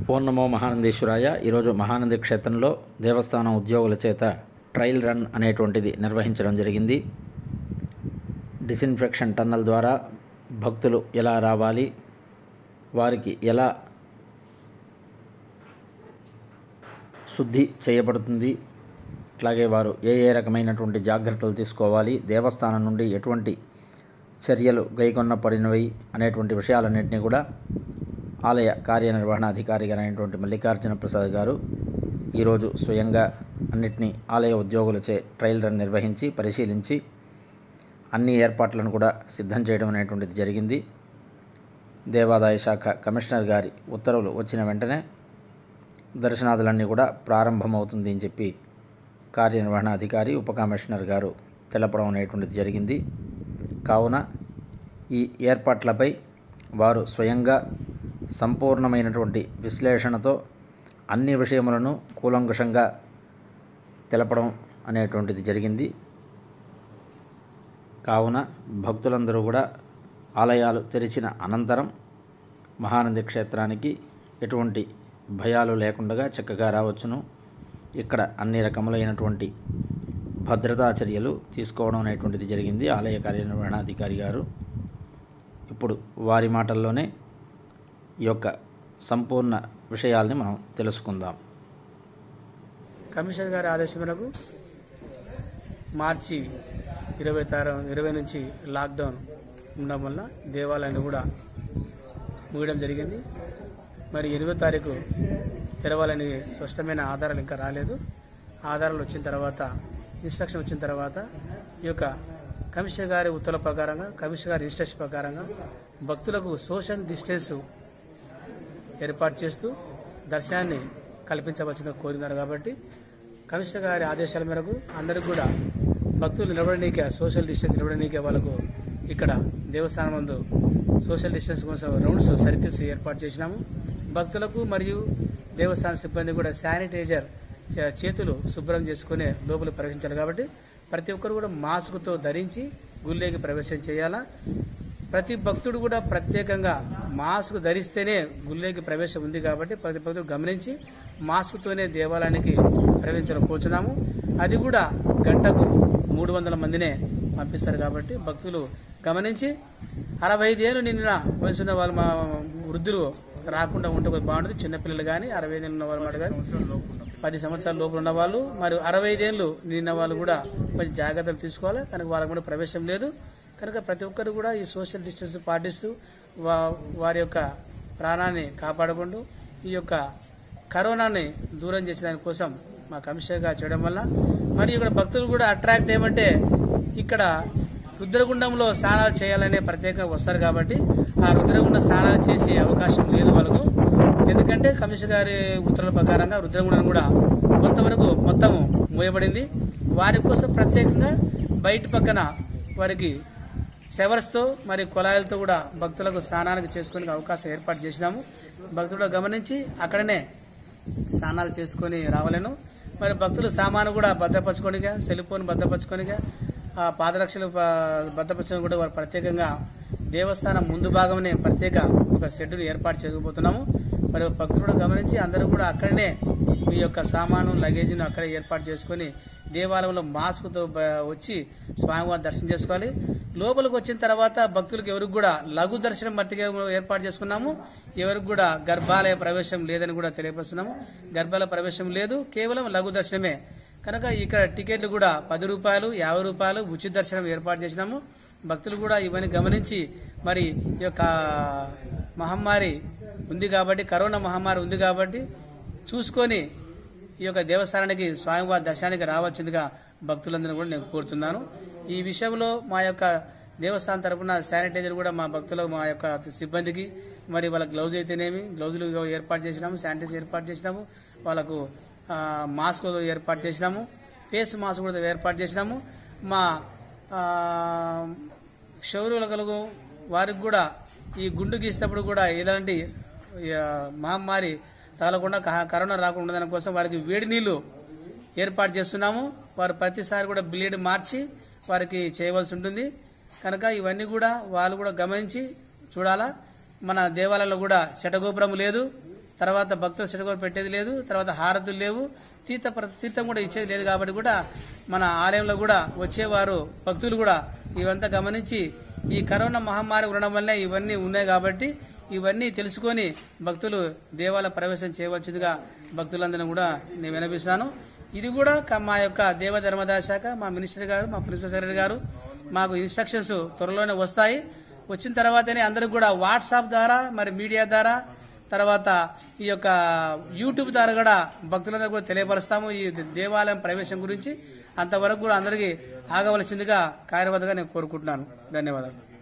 ఓం నమో మహానందేశ్వరాయ ఈరోజు మహానంది క్షేత్రంలో దేవస్థానం ఉద్యోగుల చేత ట్రయల్ రన్ అనేటువంటిది నిర్వహించడం జరిగింది డిసిన్ఫెక్షన్ టన్నల్ ద్వారా భక్తులు ఎలా రావాలి వారికి ఎలా శుద్ధి చేయబడుతుంది అట్లాగే వారు ఏ ఏ రకమైనటువంటి జాగ్రత్తలు తీసుకోవాలి దేవస్థానం నుండి ఎటువంటి చర్యలు గైకొన్నపడినవి అనేటువంటి విషయాలన్నింటినీ కూడా ఆలయ కార్యనిర్వహణాధికారి అయినటువంటి మల్లికార్జున ప్రసాద్ గారు ఈరోజు స్వయంగా అన్నిటినీ ఆలయ ఉద్యోగులచే ట్రయల్ రన్ నిర్వహించి పరిశీలించి అన్ని ఏర్పాట్లను కూడా సిద్ధం చేయడం అనేటువంటిది జరిగింది దేవాదాయ శాఖ కమిషనర్ గారి ఉత్తర్వులు వచ్చిన వెంటనే దర్శనాదులన్నీ కూడా ప్రారంభమవుతుంది అని చెప్పి కార్యనిర్వహణాధికారి ఉప కమిషనర్ గారు తెలపడం అనేటువంటిది జరిగింది కావున ఈ ఏర్పాట్లపై వారు స్వయంగా సంపూర్ణమైనటువంటి విశ్లేషణతో అన్ని విషయములను కూలంకషంగా తెలపడం అనేటువంటిది జరిగింది కావున భక్తులందరూ కూడా ఆలయాలు తెరిచిన అనంతరం మహానంది క్షేత్రానికి ఎటువంటి భయాలు లేకుండా చక్కగా రావచ్చును ఇక్కడ అన్ని రకములైనటువంటి భద్రతా చర్యలు తీసుకోవడం అనేటువంటిది జరిగింది ఆలయ కార్యనిర్వహణాధికారి గారు ఇప్పుడు వారి మాటల్లోనే ఈ యొక్క సంపూర్ణ విషయాల్ని మనం తెలుసుకుందాం కమిషనర్ గారి ఆదేశం మేరకు మార్చి ఇరవై తారు ఇరవై నుంచి లాక్డౌన్ ఉండడం వల్ల దేవాలయాన్ని కూడా ముగియడం జరిగింది మరి ఇరవై తారీఖు తెరవాలని స్పష్టమైన ఆధారాలు ఇంకా రాలేదు ఆధారాలు వచ్చిన తర్వాత ఇన్స్ట్రక్షన్ వచ్చిన తర్వాత ఈ యొక్క కమిషనర్ గారి ఉత్తర్వుల ప్రకారంగా కమిషనర్ గారి ఇన్స్ట్రక్షన్ ప్రకారంగా భక్తులకు సోషల్ డిస్టెన్స్ ఏర్పాటు చేస్తూ దర్శనాన్ని కల్పించవలసిందిగా కోరినారు కాబట్టి కమిషనర్ గారి ఆదేశాల మేరకు అందరికి కూడా భక్తులు నిలబడనీకే సోషల్ డిస్టెన్స్ నిలబడనీకే వాళ్ళకు ఇక్కడ దేవస్థానం ముందు సోషల్ డిస్టెన్స్ కోసం రౌండ్స్ సర్కిల్స్ ఏర్పాటు చేసినాము భక్తులకు మరియు దేవస్థాన సిబ్బంది కూడా శానిటైజర్ చే- చేతులు శుభ్రం చేసుకునే లోపల ప్రవేశించాలి కాబట్టి ప్రతి ఒక్కరు కూడా మాస్క్తో ధరించి గుళ్ళేకి ప్రవేశం చేయాలా ప్రతి భక్తుడు కూడా ప్రత్యేకంగా మాస్క్ ధరిస్తేనే గుళ్ళేకి ప్రవేశం ఉంది కాబట్టి ప్రతి భక్తుడు గమనించి మాస్క్తోనే దేవాలయానికి ప్రవేశించడం కోరుచున్నాము అది కూడా గంటకు మూడు వందల మందినే పంపిస్తారు కాబట్టి భక్తులు గమనించి అరవై ఐదు ఏళ్ళు నిన్న వయసున్న వాళ్ళు మా వృద్ధులు రాకుండా ఉంటే కొద్దిగా బాగుంటుంది చిన్నపిల్లలు కానీ అరవై ఐదు ఉన్న వాళ్ళు కానీ పది సంవత్సరాల లోపల ఉన్న వాళ్ళు మరియు అరవై ఐదేళ్ళు నిన్న వాళ్ళు కూడా కొంచెం జాగ్రత్తలు తీసుకోవాలి కనుక వాళ్ళకు కూడా ప్రవేశం లేదు కనుక ప్రతి ఒక్కరు కూడా ఈ సోషల్ డిస్టెన్స్ పాటిస్తూ వా వారి యొక్క ప్రాణాన్ని కాపాడుకుంటూ ఈ యొక్క కరోనాని దూరం చేసే దానికోసం మా కమిషనర్గా చేయడం వల్ల మరియు ఇక్కడ భక్తులు కూడా అట్రాక్ట్ ఏమంటే ఇక్కడ రుద్రగుండంలో స్నానాలు చేయాలనే ప్రత్యేకంగా వస్తారు కాబట్టి ఆ రుద్రగుండ స్నానాలు చేసే అవకాశం లేదు వాళ్ళకు ఎందుకంటే కమిషనర్ గారి ఉత్తర్వుల ప్రకారంగా రుద్రగుండం కూడా కొంతవరకు మొత్తము మూయబడింది వారి కోసం ప్రత్యేకంగా బయట పక్కన వారికి సెవర్స్తో మరి కుళాయిలతో కూడా భక్తులకు స్నానానికి చేసుకునే అవకాశం ఏర్పాటు చేసినాము భక్తులు గమనించి అక్కడనే స్నానాలు చేసుకొని రావాలను మరి భక్తులు సామాను కూడా భద్రపరచుకోనిగా సెల్ ఫోన్ భద్రపరచుకోనిగా ఆ పాదరక్షలు ప- భద్రపరచుకొని కూడా వారు ప్రత్యేకంగా దేవస్థానం ముందు భాగంనే ప్రత్యేక ఒక షెడ్యూల్ ఏర్పాటు చేయబోతున్నాము మరి భక్తులు కూడా గమనించి అందరూ కూడా అక్కడనే మీ యొక్క సామాను లగేజీను అక్కడే ఏర్పాటు చేసుకొని దేవాలయంలో మాస్క్తో బ- వచ్చి స్వామివారి దర్శనం చేసుకోవాలి లోపలికి వచ్చిన తర్వాత భక్తులకు ఎవరికి కూడా లఘు దర్శనం మట్టిగా ఏర్పాటు చేసుకున్నాము ఎవరికి కూడా గర్భాలయ ప్రవేశం లేదని కూడా తెలియపరుస్తున్నాము గర్భాలయ ప్రవేశం లేదు కేవలం లఘు దర్శనమే కనుక ఇక్కడ టికెట్లు కూడా పది రూపాయలు యాభై రూపాయలు ఉచిత దర్శనం ఏర్పాటు చేసినాము భక్తులు కూడా ఇవన్నీ గమనించి మరి ఈ యొక్క మహమ్మారి ఉంది కాబట్టి కరోనా మహమ్మారి ఉంది కాబట్టి చూసుకొని ఈ యొక్క దేవస్థానానికి స్వామివారి దర్శనానికి రావచ్చిందిగా భక్తులందరూ కూడా నేను కోరుతున్నాను ఈ విషయంలో మా యొక్క దేవస్థానం తరపున శానిటైజర్ కూడా మా భక్తులకు మా యొక్క సిబ్బందికి మరి వాళ్ళ గ్లౌజ్ అయితేనేమి గ్లౌజులు ఏర్పాటు చేసినాము శానిటైజర్ ఏర్పాటు చేసినాము వాళ్ళకు ఆ, మాస్క్ ఏర్పాటు చేసినాము ఫేస్ మాస్క్ కూడా ఏర్పాటు చేసినాము మా ఆ, శౌర్యులకు వారికి కూడా ఈ గుండు గీసినప్పుడు కూడా ఎలాంటి ఆ, మహమ్మారి తగలకుండా క- కరోనా రాకుండా ఉండడం కోసం వారికి వేడి నీళ్లు ఏర్పాటు చేస్తున్నాము వారు ప్రతిసారి కూడా బ్లేడ్ మార్చి వారికి చేయవలసి ఉంటుంది కనుక ఇవన్నీ కూడా వాళ్ళు కూడా గమనించి చూడాలా మన దేవాలయంలో కూడా శటగోపురం లేదు తర్వాత భక్తులు సిడగోలు పెట్టేది లేదు తర్వాత హారతులు లేవు తీర్థ ప్ర- తీర్థం కూడా ఇచ్చేది లేదు కాబట్టి కూడా మన ఆలయంలో కూడా వచ్చేవారు భక్తులు కూడా ఇవంతా గమనించి ఈ కరోనా మహమ్మారి ఉండడం వల్లే ఇవన్నీ ఉన్నాయి కాబట్టి ఇవన్నీ తెలుసుకొని భక్తులు దేవాలయ ప్రవేశం చేయవలసిందిగా భక్తులందరినీ కూడా నేను వినపిస్తాను ఇది కూడా క- మా యొక్క దేవ ధర్మదాయ శాఖ మా మినిస్టర్ గారు మా ప్రిన్సిపల్ సెక్రటరీ గారు మాకు ఇన్స్ట్రక్షన్స్ త్వరలోనే వస్తాయి వచ్చిన తర్వాతనే అందరికి కూడా వాట్సాప్ ద్వారా మరి మీడియా ద్వారా తర్వాత ఈ యొక్క యూట్యూబ్ ద్వారా కూడా భక్తులందరూ కూడా తెలియపరుస్తాము ఈ దేవాలయం ప్రవేశం గురించి అంతవరకు కూడా అందరికీ ఆగవలసిందిగా కార్యవర్గంగా నేను కోరుకుంటున్నాను ధన్యవాదాలు